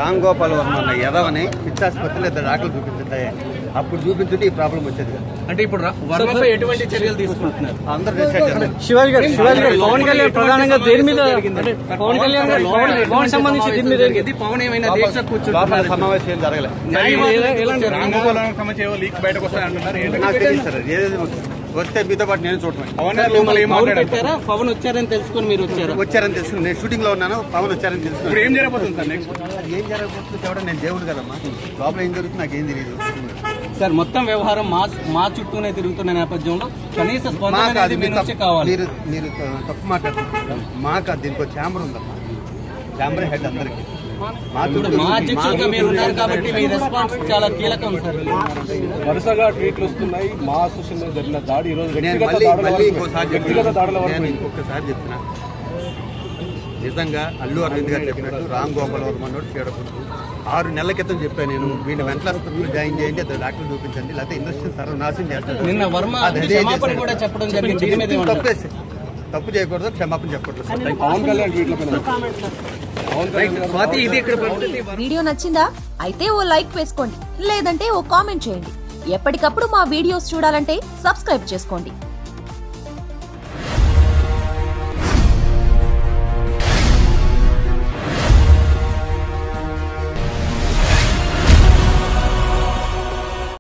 రామ్ గోపాల్ వర్మ అన్న యదవని పిచ్చాసుపత్రిలో ఇద్దరు డాక్టర్లు చూపించుంటాయి అప్పుడు చూపించుంటే ఈ ప్రాబ్లం వచ్చేది కాదు. అంటే ఇప్పుడు ర- వర్మపై ఎటువంటి చర్యలు తీసుకుంటున్నారు అందరూ డిసైడ్ చేస్తారు శివాజీ గారు శివాజీ గారు పవన్ కళ్యాణ్ ప్రధానంగా దేని మీద అంటే పవన్ కళ్యాణ్ గారు పవన్ పవన్ సంబంధించి దీని మీద ఇది పవన్ ఏమైనా దీక్ష లోపల కూర్చుంటున్నారు సమావేశం ఏం జరగలేదు ఎలాంటి సంబంధించి లీక్ బయటకు వస్తాయంటున్నారు నాకు తెలియదు సార్ అది ఏదేది వస్తే మీతో పాటు నేను చూడటమే పవన్ గారు లోపల ఏం పవన్ మాట్లాడారు పెట్టారా పవన్ వచ్చారని తెలుసుకొని మీరు వచ్చారా వచ్చారని తెలుసు నేను షూటింగ్ లో ఉన్నాను పవన్ వచ్చారని ఇప్పుడు తెలుసు ఏం జరగబోతుంది సార్ నెక్స్ట్ అది ఏం జరగబోతుందో చెప్పడం నేను దేవుడు కదమ్మా లోపల ఏం జరుగుతుంది నాకు ఏం తెలియదు సార్ మొత్తం వ్యవహారం మా మా చుట్టూనే తిరుగుతున్న నేపథ్యంలో కనీస స్పందన మాకు అది అనేది మీ మీరు నుంచి తప్పు- కావాలి మీరు మీరు తప్పు మాట్లాడుతున్నారు మాకు అది దీనికి ఛాంబర్ ఉందమ్మా ఛాంబర్ హెడ్ అందరికి మా ఇప్పుడు చుట్టూ మా అధ్యక్షులుగా మీరు ఉన్నారు కాబట్టి మీ రెస్పాన్స్ చాలా కీలకం సార్ వరుసగా ట్వీట్లు వస్తున్నాయి మా అసోసియేషన్ మీద జరిగిన దాడి ఈ రోజు నేను వ్యక్తిగత మళ్ళీ దాడుల మళ్ళీ వరకు ఇంకోసారి వ్యక్తిగత దాడుల చెప్తున్నా నేను వరకు ఇంకొకసారి చెప్తున్నా నిజంగా అల్లు అరవింద్ గారు చెప్పినట్టు రామ్ గోపాల్ వర్మ అన్నోడు చీడకూడదు ఆరు నెలల క్రితం చెప్పాను నేను వీడిని వెంటనే హాస్పిటల్ జాయిన్ చేయండి అతను డాక్టర్ చూపించండి లేకపోతే ఇండస్ట్రీ సర్వనాశనం చేస్తాడు నిన్న వర్మ అది అదే క్షమాపణ చేశాడు. కూడా చెప్పడం జరిగింది దీని మీద ఏమంటారు? తప్పేసి తప్పు చేయకూడదు క్షమాపణ చెప్పకూడదు సార్. పవన్ కళ్యాణ్ ట్వీట్ల పైన పవన్ కళ్యాణ్ గారు స్వాతి ఇది ఇక్కడ పరిస్థితి వీడియో నచ్చిందా అయితే ఓ లైక్ వేసుకోండి లేదంటే ఓ కామెంట్ చేయండి ఎప్పటికప్పుడు మా వీడియోస్ చూడాలంటే సబ్స్క్రైబ్ చేసుకోండి